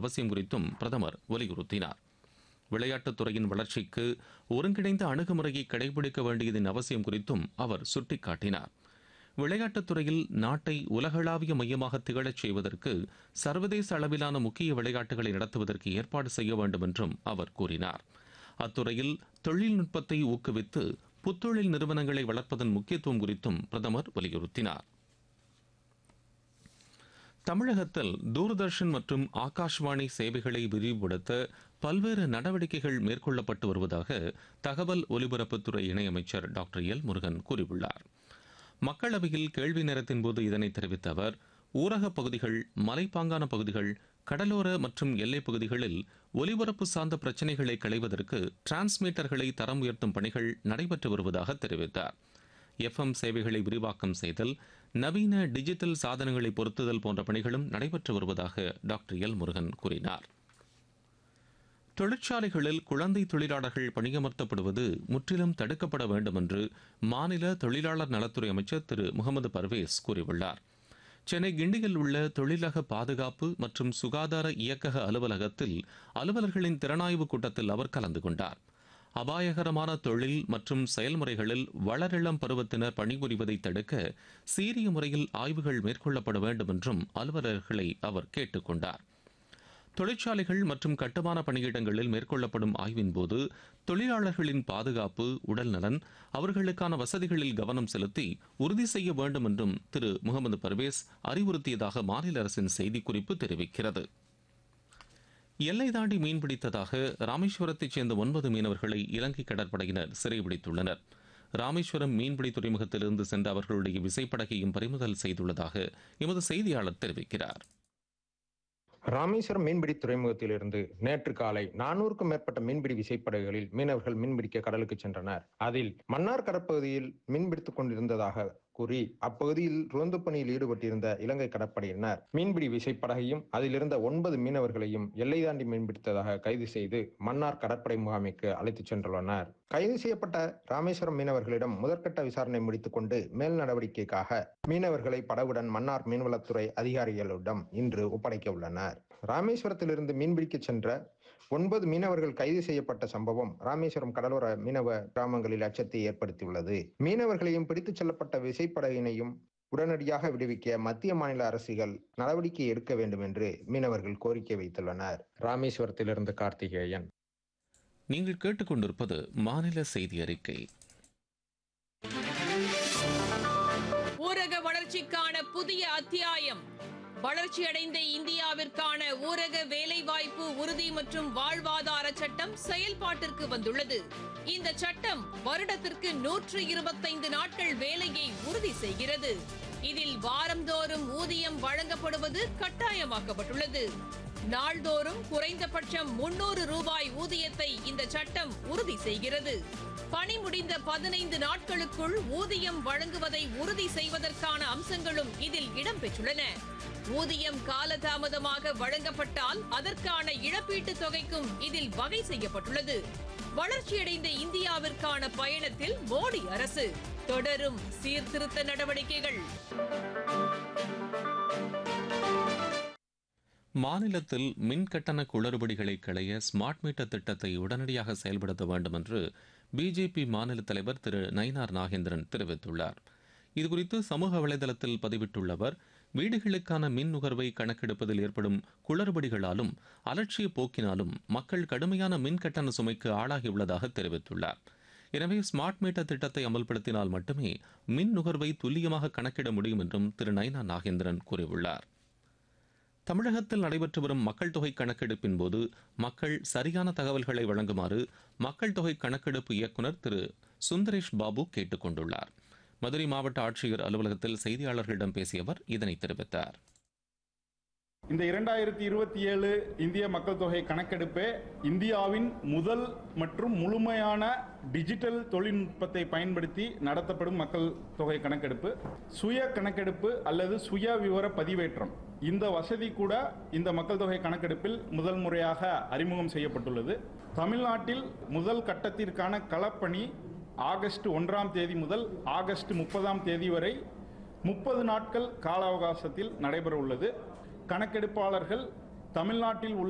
அவசியம் குறித்தும் பிரதமர் வலியுறுத்தினார் விளையாட்டுத் துறையின் வளர்ச்சிக்கு ஒருங்கிணைந்த அணுகுமுறையை கடைபிடிக்க வேண்டியதன் அவசியம் குறித்தும் அவர் சுட்டிக்காட்டினார் விளையாட்டுத் துறையில் நாட்டை உலகளாவிய மையமாக திகழச் செய்வதற்கு சர்வதேச அளவிலான முக்கிய விளையாட்டுகளை நடத்துவதற்கு ஏற்பாடு செய்ய வேண்டும் என்றும் அவர் கூறினார் அத்துறையில் தொழில்நுட்பத்தை ஊக்குவித்து புத்தொழில் நிறுவனங்களை வளர்ப்பதன் முக்கியத்துவம் குறித்தும் பிரதமர் வலியுறுத்தினார் தமிழகத்தில் தூர்தர்ஷன் மற்றும் ஆகாஷ்வாணி சேவைகளை விரிவுபடுத்த பல்வேறு நடவடிக்கைகள் மேற்கொள்ளப்பட்டு வருவதாக தகவல் ஒலிபரப்புத்துறை இணையமைச்சர் டாக்டர் எல் முருகன் கூறியுள்ளார் மக்களவையில் கேள்வி நேரத்தின் போது இதனை தெரிவித்த அவர் ஊரகப் பகுதிகள் மலைப்பாங்கான பகுதிகள் கடலோர மற்றும் எல்லைப் பகுதிகளில் ஒலிபரப்பு சார்ந்த பிரச்சினைகளை களைவதற்கு டிரான்ஸ்மீட்டர்களை தரம் உயர்த்தும் பணிகள் நடைபெற்று வருவதாக தெரிவித்தார் எஃப்எம் சேவைகளை விரிவாக்கம் செய்தல் நவீன டிஜிட்டல் சாதனங்களை பொருத்துதல் போன்ற பணிகளும் நடைபெற்று வருவதாக டாக்டர் எல் முருகன் கூறினார் தொழிற்சாலைகளில் குழந்தை தொழிலாளர்கள் பணியமர்த்தப்படுவது முற்றிலும் தடுக்கப்பட வேண்டும் என்று மாநில தொழிலாளர் நலத்துறை அமைச்சர் திரு முகமது பர்வேஸ் கூறியுள்ளார் சென்னை கிண்டியில் உள்ள தொழிலக பாதுகாப்பு மற்றும் சுகாதார இயக்கக அலுவலகத்தில் அலுவலர்களின் திறனாய்வு கூட்டத்தில் அவர் கலந்து கொண்டார் அபாயகரமான தொழில் மற்றும் செயல்முறைகளில் வளரிளம் பருவத்தினர் பணிபுரிவதை தடுக்க சீரிய முறையில் ஆய்வுகள் மேற்கொள்ளப்பட வேண்டும் என்றும் அலுவலர்களை அவர் கேட்டுக்கொண்டார் தொழிற்சாலைகள் மற்றும் கட்டுமான பணியிடங்களில் மேற்கொள்ளப்படும் ஆய்வின் போது தொழிலாளர்களின் பாதுகாப்பு உடல்நலன் அவர்களுக்கான வசதிகளில் கவனம் செலுத்தி உறுதி செய்ய வேண்டும் என்றும் திரு முகமது பர்வேஸ் அறிவுறுத்தியதாக மாநில அரசின் செய்திக்குறிப்பு தெரிவிக்கிறது எல்லை தாண்டி மீன்பிடித்ததாக ராமேஸ்வரத்தைச் சேர்ந்த ஒன்பது மீனவர்களை இலங்கை கடற்படையினர் சிறைபிடித்துள்ளனர் ராமேஸ்வரம் மீன்பிடி துறைமுகத்திலிருந்து சென்ற அவர்களுடைய விசைப்படகையும் பறிமுதல் செய்துள்ளதாக எமது செய்தியாளர் தெரிவிக்கிறார் ராமேஸ்வரம் மீன்பிடி துறைமுகத்திலிருந்து நேற்று காலை நானூறுக்கும் மேற்பட்ட மீன்பிடி விசைப்படகுகளில் மீனவர்கள் மீன்பிடிக்க கடலுக்கு சென்றனர் அதில் மன்னார் கடற்பகுதியில் மீன்பிடித்துக் கொண்டிருந்ததாக கூறி அப்பகுதியில் ரோந்து பணியில் ஈடுபட்டிருந்த இலங்கை கடற்படையினர் மீன்பிடி விசைப்படகையும் அதிலிருந்த ஒன்பது மீனவர்களையும் எல்லை தாண்டி மீன்பிடித்ததாக கைது செய்து மன்னார் கடற்படை முகாமிற்கு அழைத்துச் சென்றுள்ளனர் கைது செய்யப்பட்ட ராமேஸ்வரம் மீனவர்களிடம் முதற்கட்ட விசாரணை முடித்துக் கொண்டு மேல் நடவடிக்கைக்காக மீனவர்களை படகுடன் மன்னார் மீன்வளத்துறை அதிகாரிகளிடம் இன்று ஒப்படைக்க உள்ளனர் ராமேஸ்வரத்திலிருந்து மீன்பிடிக்க சென்ற ஒன்பது மீனவர்கள் கைது செய்யப்பட்ட சம்பவம் ராமேஸ்வரம் கடலோர மீனவ கிராமங்களில் அச்சத்தை ஏற்படுத்தியுள்ளது மீனவர்களையும் பிடித்துச் செல்லப்பட்ட விசைப்படகினையும் உடனடியாக விடுவிக்க மத்திய மாநில அரசுகள் நடவடிக்கை எடுக்க வேண்டும் என்று மீனவர்கள் கோரிக்கை வைத்துள்ளனர் ராமேஸ்வரத்திலிருந்து கார்த்திகேயன் நீங்கள் கேட்டுக்கொண்டிருப்பது மாநில செய்தி அறிக்கை ஊரக வளர்ச்சிக்கான புதிய அத்தியாயம் வளர்ச்சியடைந்த இந்தியாவிற்கான ஊரக வேலைவாய்ப்பு உறுதி மற்றும் வாழ்வாதார சட்டம் செயல்பாட்டிற்கு வந்துள்ளது இந்த சட்டம் வருடத்திற்கு நூற்று இருபத்தைந்து நாட்கள் வேலையை உறுதி செய்கிறது இதில் வாரந்தோறும் ஊதியம் வழங்கப்படுவது கட்டாயமாக்கப்பட்டுள்ளது நாள்தோறும் குறைந்தபட்சம் முன்னூறு ரூபாய் ஊதியத்தை இந்த சட்டம் உறுதி செய்கிறது பணி முடிந்த பதினைந்து நாட்களுக்குள் ஊதியம் வழங்குவதை உறுதி செய்வதற்கான அம்சங்களும் இதில் இடம்பெற்றுள்ளன ஊதியம் காலதாமதமாக வழங்கப்பட்டால் அதற்கான இழப்பீட்டுத் தொகைக்கும் இதில் வகை செய்யப்பட்டுள்ளது வளர்ச்சியடைந்த இந்தியாவிற்கான பயணத்தில் மோடி அரசு தொடரும் சீர்திருத்த நடவடிக்கைகள் மாநிலத்தில் மின் கட்டண குளறுபடிகளை களைய ஸ்மார்ட் மீட்டர் திட்டத்தை உடனடியாக செயல்படுத்த வேண்டும் என்று பிஜேபி மாநில தலைவர் திரு நயினார் நாகேந்திரன் தெரிவித்துள்ளார் இதுகுறித்து சமூக வலைதளத்தில் பதிவிட்டுள்ள அவர் வீடுகளுக்கான மின் நுகர்வை கணக்கெடுப்பதில் ஏற்படும் குளறுபடிகளாலும் அலட்சிய போக்கினாலும் மக்கள் கடுமையான மின் கட்டண சுமைக்கு ஆளாகியுள்ளதாக தெரிவித்துள்ளார் எனவே ஸ்மார்ட் மீட்டர் திட்டத்தை அமல்படுத்தினால் மட்டுமே மின் நுகர்வை துல்லியமாக கணக்கிட முடியும் என்றும் திரு நயினா நாகேந்திரன் கூறியுள்ளார் தமிழகத்தில் நடைபெற்று வரும் மக்கள் தொகை கணக்கெடுப்பின் போது மக்கள் சரியான தகவல்களை வழங்குமாறு மக்கள் தொகை கணக்கெடுப்பு இயக்குநர் திரு சுந்தரேஷ் பாபு கேட்டுக் கொண்டுள்ளார் மதுரை மாவட்ட ஆட்சியர் அலுவலகத்தில் செய்தியாளர்களிடம் பேசிய அவர் இதனை தெரிவித்தார் இந்த இரண்டாயிரத்தி இருபத்தி ஏழு இந்திய மக்கள் தொகை கணக்கெடுப்பே இந்தியாவின் முதல் மற்றும் முழுமையான டிஜிட்டல் தொழில்நுட்பத்தை பயன்படுத்தி நடத்தப்படும் மக்கள் தொகை கணக்கெடுப்பு சுய கணக்கெடுப்பு அல்லது சுய விவர பதிவேற்றம் இந்த வசதி கூட இந்த மக்கள் தொகை கணக்கெடுப்பில் முதல் முறையாக அறிமுகம் செய்யப்பட்டுள்ளது தமிழ்நாட்டில் முதல் கட்டத்திற்கான களப்பணி ஆகஸ்ட் ஒன்றாம் தேதி முதல் ஆகஸ்ட் முப்பதாம் தேதி வரை முப்பது நாட்கள் கால அவகாசத்தில் நடைபெற உள்ளது கணக்கெடுப்பாளர்கள் தமிழ்நாட்டில் உள்ள